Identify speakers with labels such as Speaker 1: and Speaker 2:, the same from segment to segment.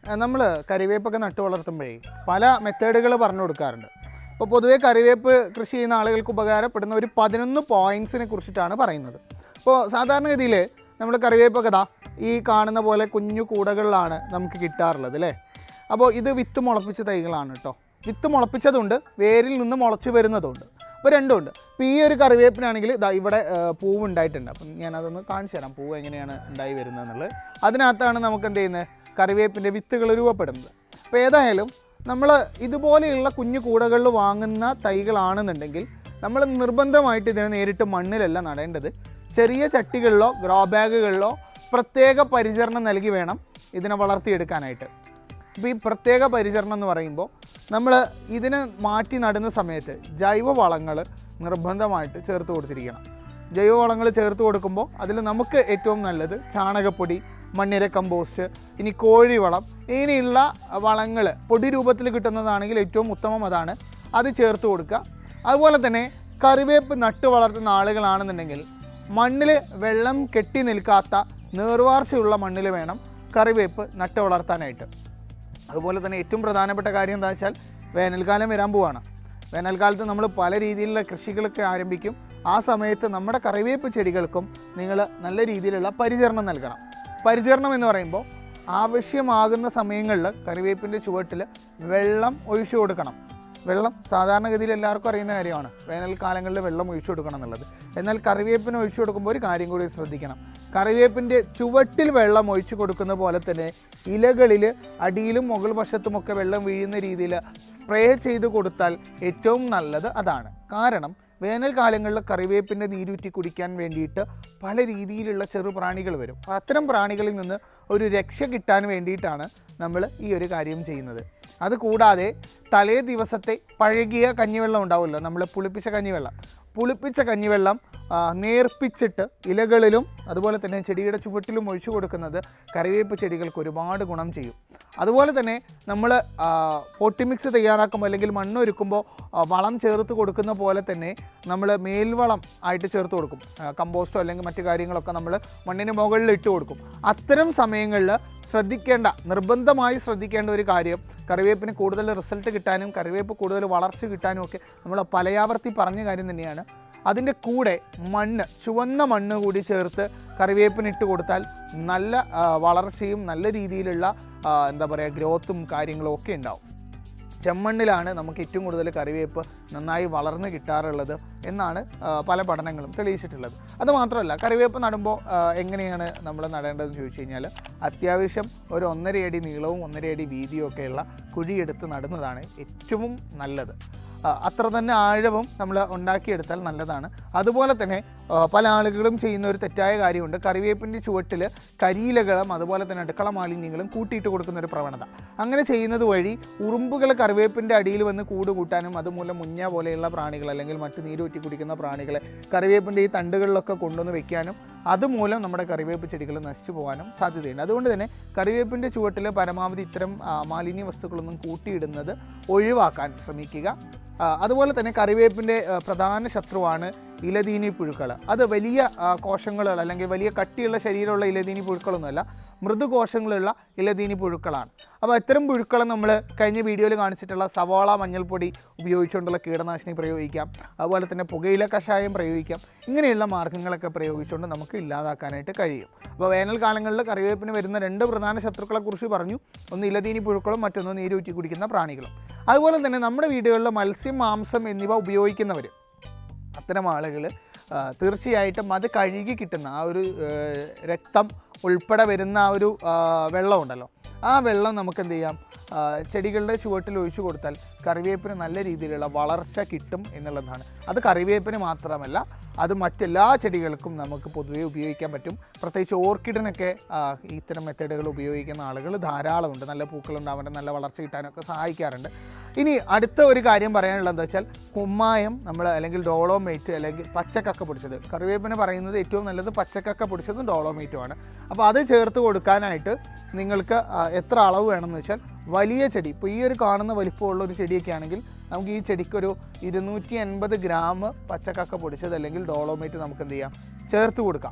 Speaker 1: നമ്മൾ കറിവേപ്പൊക്കെ നട്ടു വളർത്തുമ്പോഴേ പല മെത്തേഡുകൾ പറഞ്ഞു കൊടുക്കാറുണ്ട് അപ്പോൾ പൊതുവേ കറിവേപ്പ് കൃഷി ചെയ്യുന്ന ആളുകൾക്ക് ഉപകാരപ്പെടുന്ന ഒരു പതിനൊന്ന് പോയിൻറ്റ്സിനെ കുറിച്ചിട്ടാണ് പറയുന്നത് അപ്പോൾ സാധാരണഗതിയിൽ നമ്മൾ കറിവേപ്പൊക്കെ ദാ ഈ കാണുന്ന പോലെ കുഞ്ഞു കൂടകളിലാണ് നമുക്ക് കിട്ടാറുള്ളത് അല്ലേ അപ്പോൾ ഇത് വിത്ത് മുളപ്പിച്ച തൈകളാണ് കേട്ടോ വിത്ത് മുളപ്പിച്ചതുണ്ട് വേരിൽ നിന്ന് മുളച്ച് വരുന്നതുണ്ട് അപ്പോൾ രണ്ടുമുണ്ട് ഇപ്പോൾ ഈ ഒരു കറിവേപ്പിനാണെങ്കിൽ ഇതാ ഇവിടെ ആ, പൂവ് ഉണ്ടായിട്ടുണ്ട് അപ്പം ഞാനതൊന്ന് കാണിച്ചു തരാം പൂവ് എങ്ങനെയാണ് ഉണ്ടായി വരുന്നത് എന്നുള്ളത് അതിനകത്താണ് നമുക്ക് എന്ത് ചെയ്യുന്നത് കറിവേപ്പിൻ്റെ വിത്തുകൾ രൂപപ്പെടുന്നത് അപ്പോൾ ഏതായാലും നമ്മൾ ഇതുപോലെയുള്ള കുഞ്ഞു കൂടകളിൽ വാങ്ങുന്ന തൈകളാണെന്നുണ്ടെങ്കിൽ നമ്മൾ നിർബന്ധമായിട്ട് ഇതിനെ നേരിട്ട് മണ്ണിലല്ല നടേണ്ടത് ചെറിയ ചട്ടികളിലോ ഗ്രോ ബാഗുകളിലോ പ്രത്യേക പരിചരണം നൽകി വേണം ഇതിനെ വളർത്തിയെടുക്കാനായിട്ട് അപ്പോൾ ഈ പ്രത്യേക പരിചരണം എന്ന് പറയുമ്പോൾ നമ്മൾ ഇതിനെ മാറ്റി നടുന്ന സമയത്ത് ജൈവ വളങ്ങൾ നിർബന്ധമായിട്ട് ചേർത്ത് കൊടുത്തിരിക്കണം ജൈവ വളങ്ങൾ ചേർത്ത് കൊടുക്കുമ്പോൾ അതിൽ നമുക്ക് ഏറ്റവും നല്ലത് ചാണകപ്പൊടി മണ്ണിര കമ്പോസ്റ്റ് ഇനി കോഴിവളം ഇങ്ങനെയുള്ള വളങ്ങൾ പൊടി രൂപത്തിൽ കിട്ടുന്നതാണെങ്കിൽ ഏറ്റവും ഉത്തമം അതാണ് അത് ചേർത്ത് കൊടുക്കുക അതുപോലെ തന്നെ കറിവേപ്പ് നട്ട് വളർത്തുന്ന ആളുകളാണെന്നുണ്ടെങ്കിൽ മണ്ണിൽ വെള്ളം കെട്ടി നിൽക്കാത്ത നീർവാർച്ചയുള്ള മണ്ണിൽ വേണം കറിവേപ്പ് നട്ട് വളർത്താനായിട്ട് അതുപോലെ തന്നെ ഏറ്റവും പ്രധാനപ്പെട്ട കാര്യം എന്താ വെച്ചാൽ വേനൽക്കാലം വരാൻ പോവാണ് വേനൽക്കാലത്ത് നമ്മൾ പല രീതിയിലുള്ള കൃഷികളൊക്കെ ആരംഭിക്കും ആ സമയത്ത് നമ്മുടെ കറിവേപ്പ് ചെടികൾക്കും നിങ്ങൾ നല്ല രീതിയിലുള്ള പരിചരണം നൽകണം പരിചരണം എന്ന് പറയുമ്പോൾ ആവശ്യമാകുന്ന സമയങ്ങളിൽ കറിവേപ്പിൻ്റെ ചുവട്ടിൽ വെള്ളം ഒഴിച്ചു കൊടുക്കണം വെള്ളം സാധാരണഗതിയിൽ എല്ലാവർക്കും അറിയുന്ന കാര്യമാണ് വേനൽക്കാലങ്ങളിൽ വെള്ളം ഒഴിച്ചു കൊടുക്കണം എന്നുള്ളത് എന്നാൽ കറിവേപ്പിന് ഒഴിച്ചു കൊടുക്കുമ്പോൾ ഒരു കാര്യം കൂടി ശ്രദ്ധിക്കണം കറിവേപ്പിൻ്റെ ചുവട്ടിൽ വെള്ളം ഒഴിച്ചു കൊടുക്കുന്ന പോലെ തന്നെ ഇലകളിൽ അടിയിലും മുകൾ വശത്തുമൊക്കെ വെള്ളം വീഴുന്ന രീതിയിൽ സ്പ്രേ ചെയ്ത് കൊടുത്താൽ ഏറ്റവും നല്ലത് അതാണ് കാരണം വേനൽക്കാലങ്ങളിൽ കറിവേപ്പിൻ്റെ നീരൂറ്റി കുടിക്കാൻ വേണ്ടിയിട്ട് പല രീതിയിലുള്ള ചെറു പ്രാണികൾ വരും അപ്പോൾ അത്തരം പ്രാണികളിൽ നിന്ന് ഒരു രക്ഷ കിട്ടാൻ വേണ്ടിയിട്ടാണ് നമ്മൾ ഈ ഒരു കാര്യം ചെയ്യുന്നത് അതുകൂടാതെ തലേ ദിവസത്തെ പഴകിയ കഞ്ഞിവെള്ളം ഉണ്ടാവുമല്ലോ നമ്മൾ പുളിപ്പിച്ച കഞ്ഞിവെള്ളം പുളിപ്പിച്ച കഞ്ഞിവെള്ളം ആ, നേർപ്പിച്ചിട്ട് ഇലകളിലും അതുപോലെ തന്നെ ചെടിയുടെ ചുവട്ടിലും ഒഴിച്ചു കൊടുക്കുന്നത് കറിവേപ്പ് ചെടികൾക്ക് ഒരുപാട് ഗുണം ചെയ്യും അതുപോലെ തന്നെ നമ്മൾ പൊട്ടിമിക്സ് തയ്യാറാക്കുമ്പോൾ അല്ലെങ്കിൽ മണ്ണ് ഒരുക്കുമ്പോൾ ആ, വളം ചേർത്ത് കൊടുക്കുന്ന പോലെ തന്നെ നമ്മൾ മേൽവളം ആയിട്ട് ചേർത്ത് കൊടുക്കും ആ, കമ്പോസ്റ്റോ അല്ലെങ്കിൽ മറ്റു കാര്യങ്ങളൊക്കെ നമ്മൾ മണ്ണിന് മുകളിൽ ഇട്ട് കൊടുക്കും അത്തരം സമയങ്ങളിൽ ശ്രദ്ധിക്കേണ്ട നിർബന്ധമായി ശ്രദ്ധിക്കേണ്ട ഒരു കാര്യം കറിവേപ്പിന് കൂടുതൽ റിസൾട്ട് കിട്ടാനും കറിവേപ്പ് കൂടുതൽ വളർച്ച കിട്ടാനും ഒക്കെ നമ്മൾ പലയാവർത്തി പറഞ്ഞ കാര്യം തന്നെയാണ് അതിൻ്റെ കൂടെ മണ്ണ് ചുവന്ന മണ്ണ് കൂടി ചേർത്ത് കറിവേപ്പിന് ഇട്ട് കൊടുത്താൽ നല്ല ആ, വളർച്ചയും നല്ല രീതിയിലുള്ള ആ, എന്താ പറയുക ഗ്രോത്തും കാര്യങ്ങളും ഒക്കെ ഉണ്ടാവും ചെമ്മണ്ണിലാണ് നമുക്ക് ഏറ്റവും കൂടുതൽ കറിവേപ്പ് നന്നായി വളർന്ന് കിട്ടാറുള്ളത് എന്നാണ് ആ, പല പഠനങ്ങളും തെളിയിച്ചിട്ടുള്ളത് അത് മാത്രമല്ല കറിവേപ്പ് നടുമ്പോൾ ആ, എങ്ങനെയാണ് നമ്മൾ നടേണ്ടതെന്ന് ചോദിച്ചു കഴിഞ്ഞാൽ അത്യാവശ്യം ഒരു ഒന്നര അടി നീളവും ഒന്നര അടി വീതിയും ഒക്കെയുള്ള കുഴിയെടുത്ത് നടുന്നതാണ് ഏറ്റവും നല്ലത് ആ, അത്ര തന്നെ ആഴവും നമ്മൾ ഉണ്ടാക്കിയെടുത്താൽ നല്ലതാണ് അതുപോലെ തന്നെ ആ, പല ആളുകളും ചെയ്യുന്ന ഒരു തെറ്റായ കാര്യമുണ്ട് കറിവേപ്പിൻ്റെ ചുവട്ടിൽ കരിയിലകളും അതുപോലെ തന്നെ അടുക്കള മാലിന്യങ്ങളും കൂട്ടിയിട്ട് കൊടുക്കുന്ന ഒരു പ്രവണത അങ്ങനെ ചെയ്യുന്നത് വഴി ഉറുമ്പുകൾ കറിവേപ്പിൻ്റെ അടിയിൽ വന്ന് കൂട് കൂട്ടാനും അതുമൂലം മുഞ്ഞ പോലെയുള്ള പ്രാണികൾ അല്ലെങ്കിൽ മറ്റ് നീരൂറ്റി കുടിക്കുന്ന പ്രാണികളെ കറിവേപ്പിൻ്റെ ഈ തണ്ടുകളിലൊക്കെ കൊണ്ടുവന്ന് വെക്കാനും അതുമൂലം നമ്മുടെ കറിവേപ്പ് ചെടികൾ നശിച്ചു പോകാനും സാധ്യതയുണ്ട് അതുകൊണ്ട് തന്നെ കറിവേപ്പിൻ്റെ ചുവട്ടിൽ പരമാവധി ഇത്തരം ആ, മാലിന്യ വസ്തുക്കളൊന്നും കൂട്ടിയിടുന്നത് ഒഴിവാക്കാൻ ശ്രമിക്കുക ആ, അതുപോലെ തന്നെ കറിവേപ്പിൻ്റെ ആ, പ്രധാന ശത്രുവാണ് ഇലതീനി പുഴുക്കൾ അത് വലിയ ആ, കോശങ്ങൾ അല്ലെങ്കിൽ വലിയ കട്ടിയുള്ള ശരീരമുള്ള ഇലതീനി പുഴുക്കളൊന്നുമല്ല മൃദുകോശങ്ങളുള്ള ഇലതീനി പുഴുക്കളാണ് അപ്പോൾ ഇത്തരം പുഴുക്കളെ നമ്മൾ കഴിഞ്ഞ വീഡിയോയിൽ കാണിച്ചിട്ടുള്ള സവാള മഞ്ഞൾപ്പൊടി ഉപയോഗിച്ചുകൊണ്ടുള്ള കീടനാശിനി പ്രയോഗിക്കാം അതുപോലെ തന്നെ പുകയില കഷായം പ്രയോഗിക്കാം ഇങ്ങനെയുള്ള മാർഗ്ഗങ്ങളൊക്കെ പ്രയോഗിച്ചുകൊണ്ട് നമുക്ക് ഇല്ലാതാക്കാനായിട്ട് കഴിയും അപ്പോൾ വേനൽക്കാലങ്ങളിൽ കറിവേപ്പിന് വരുന്ന രണ്ട് പ്രധാന ശത്രുക്കളെ കുറിച്ച് പറഞ്ഞു ഒന്ന് ഇലതീനി പുഴുക്കളും മറ്റൊന്ന് നീരൂറ്റി കുടിക്കുന്ന പ്രാണികളും അതുപോലെ തന്നെ നമ്മുടെ വീടുകളിൽ മത്സ്യം മാംസം എന്നിവ ഉപയോഗിക്കുന്നവർ അത്തരം ആളുകൾ തീർച്ചയായിട്ടും അത് കഴുകി കിട്ടുന്ന ആ ഒരു ആ, രക്തം ഉൾപ്പെടെ വരുന്ന ആ ഒരു ആ, വെള്ളമുണ്ടല്ലോ ആ വെള്ളം നമുക്ക് എന്ത് ചെയ്യാം ആ, ചെടികളുടെ ചുവട്ടിൽ ഒഴിച്ചു കൊടുത്താൽ കറിവേപ്പിന് നല്ല രീതിയിലുള്ള വളർച്ച കിട്ടും എന്നുള്ളതാണ് അത് കറിവേപ്പിന് മാത്രമല്ല അത് മറ്റെല്ലാ ചെടികൾക്കും നമുക്ക് പൊതുവെ ഉപയോഗിക്കാൻ പറ്റും പ്രത്യേകിച്ച് ഓർക്കിഡിനൊക്കെ ആ, ഇത്തരം മെത്തേഡുകൾ ഉപയോഗിക്കുന്ന ആളുകൾ ധാരാളമുണ്ട് നല്ല പൂക്കളുണ്ടാവാൻ നല്ല വളർച്ച കിട്ടാനൊക്കെ സഹായിക്കാറുണ്ട് ഇനി അടുത്ത ഒരു കാര്യം പറയാനുള്ളത് എന്താ വെച്ചാൽ കുമ്മായം നമ്മൾ അല്ലെങ്കിൽ ഡോളോമേറ്റ് അല്ലെങ്കിൽ പച്ചക്കക്ക പൊടിച്ചത് കറിവേപ്പിന് പറയുന്നത് ഏറ്റവും നല്ലത് പച്ചക്കക്ക പൊടിച്ചതും ഡോളോമേറ്റുമാണ് അപ്പോൾ അത് ചേർത്ത് കൊടുക്കാനായിട്ട് നിങ്ങൾക്ക് ആ, എത്ര അളവ് വേണമെന്ന് വെച്ചാൽ വലിയ ചെടി ഇപ്പോൾ ഈ ഒരു കാണുന്ന വലിപ്പമുള്ള ഒരു ചെടിയൊക്കെ ആണെങ്കിൽ നമുക്ക് ഈ ചെടിക്കൊരു ഇരുന്നൂറ്റി എൺപത് ഗ്രാം പച്ചക്കക്ക പൊടിച്ചത് അല്ലെങ്കിൽ ഡോളോമേറ്റ് നമുക്ക് എന്ത് ചെയ്യാം ചേർത്ത് കൊടുക്കാം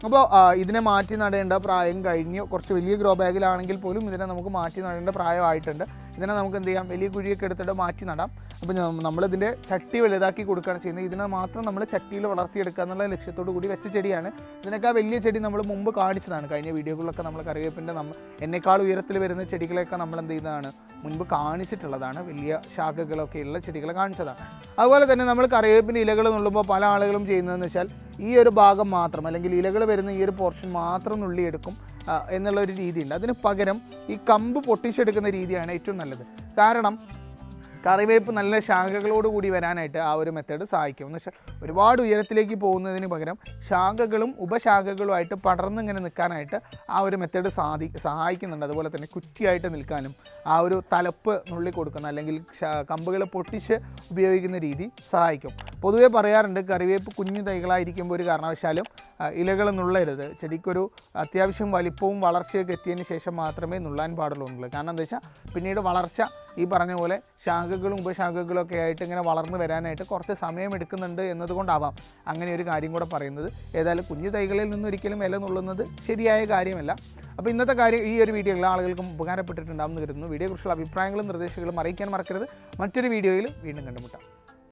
Speaker 1: അപ്പോൾ ഇതിനെ മാറ്റി നടേണ്ട പ്രായം കഴിഞ്ഞു കുറച്ച് വലിയ ഗ്രോ ബാഗിലാണെങ്കിൽ പോലും ഇതിനെ നമുക്ക് മാറ്റി നടേണ്ട പ്രായമായിട്ടുണ്ട് ഇതിനെ നമുക്ക് എന്ത് ചെയ്യാം വലിയ കുഴിയൊക്കെ എടുത്തിട്ട് മാറ്റി നടാം അപ്പോൾ നമ്മളിതിൻ്റെ ചട്ടി വലുതാക്കി കൊടുക്കുകയാണ് ചെയ്യുന്നത് ഇതിനെ മാത്രം നമ്മൾ ചട്ടിയിൽ വളർത്തിയെടുക്കുക എന്നുള്ള ലക്ഷ്യത്തോടു കൂടി വെച്ച ചെടിയാണ് ഇതിനേക്കാൾ വലിയ ചെടി നമ്മൾ മുമ്പ് കാണിച്ചതാണ് കഴിഞ്ഞ വീഡിയോകളിലൊക്കെ നമ്മൾ കറിവേപ്പിൻ്റെ നമ്മൾ എന്നേക്കാൾ ഉയരത്തിൽ വരുന്ന ചെടികളെയൊക്കെ നമ്മൾ എന്ത് ചെയ്യുന്നതാണ് മുൻപ് കാണിച്ചിട്ടുള്ളതാണ് വലിയ ശാഖകളൊക്കെ ഉള്ള ചെടികൾ കാണിച്ചതാണ് അതുപോലെ തന്നെ നമ്മൾ കറിവേപ്പിൻ്റെ ഇലകൾ നുള്ളുമ്പോൾ പല ആളുകളും ചെയ്യുന്നതെന്ന് വെച്ചാൽ ഈ ഒരു ഭാഗം മാത്രം അല്ലെങ്കിൽ ഇലകൾ വരുന്ന ഈ ഒരു പോർഷൻ മാത്രം നുള്ളിയെടുക്കും ആ, എന്നുള്ള ഒരു രീതിയുണ്ട് അതിന് പകരം ഈ കമ്പ് പൊട്ടിച്ചെടുക്കുന്ന രീതിയാണ് ഏറ്റവും നല്ലത് കാരണം കറിവേപ്പ് നല്ല ശാഖകളോട് കൂടി വരാനായിട്ട് ആ ഒരു മെത്തേഡ് സഹായിക്കും എന്ന് വെച്ചാൽ ഒരുപാട് ഉയരത്തിലേക്ക് പോകുന്നതിന് പകരം ശാഖകളും ഉപശാഖകളുമായിട്ട് പടർന്ന് ഇങ്ങനെ നിൽക്കാനായിട്ട് ആ ഒരു മെത്തേഡ് സാധി സഹായിക്കുന്നുണ്ട് അതുപോലെ തന്നെ കുറ്റിയായിട്ട് നിൽക്കാനും ആ ഒരു തലപ്പ് നുള്ളി കൊടുക്കുന്ന അല്ലെങ്കിൽ കമ്പുകൾ പൊട്ടിച്ച് ഉപയോഗിക്കുന്ന രീതി സഹായിക്കും പൊതുവേ പറയാറുണ്ട് കറിവേപ്പ് കുഞ്ഞു തൈകളായിരിക്കുമ്പോൾ ഒരു കാരണവശാലും ആ, ഇലകൾ നുള്ളരുത് ചെടിക്കൊരു അത്യാവശ്യം വലിപ്പവും വളർച്ചയൊക്കെ എത്തിയതിന് ശേഷം മാത്രമേ നുള്ളാൻ പാടുള്ളൂ എന്നുള്ളത് കാരണം എന്താ വെച്ചാൽ പിന്നീട് വളർച്ച ഈ പറഞ്ഞ പോലെ ശാഖകളും ഉപശാഖകളും ഒക്കെ ആയിട്ട് ഇങ്ങനെ വളർന്നു വരാനായിട്ട് കുറച്ച് സമയം എടുക്കുന്നുണ്ട് എന്നതുകൊണ്ടാവാം അങ്ങനെ ഒരു കാര്യം കൂടെ പറയുന്നത് ഏതായാലും കുഞ്ഞു തൈകളിൽ നിന്ന് ഒരിക്കലും ഇല നുള്ളുന്നത് ശരിയായ കാര്യമല്ല അപ്പോൾ ഇന്നത്തെ കാര്യം ഈ ഒരു വീഡിയോയിൽ ആളുകൾക്കും ഉപകാരപ്പെട്ടിട്ടുണ്ടാകുമെന്ന് കരുതുന്നു വീഡിയോയെക്കുറിച്ചുള്ള അഭിപ്രായങ്ങളും നിർദ്ദേശങ്ങളും അറിയിക്കാൻ മറക്കരുത് മറ്റൊരു വീഡിയോയിൽ വീണ്ടും കണ്ടുമുട്ടാം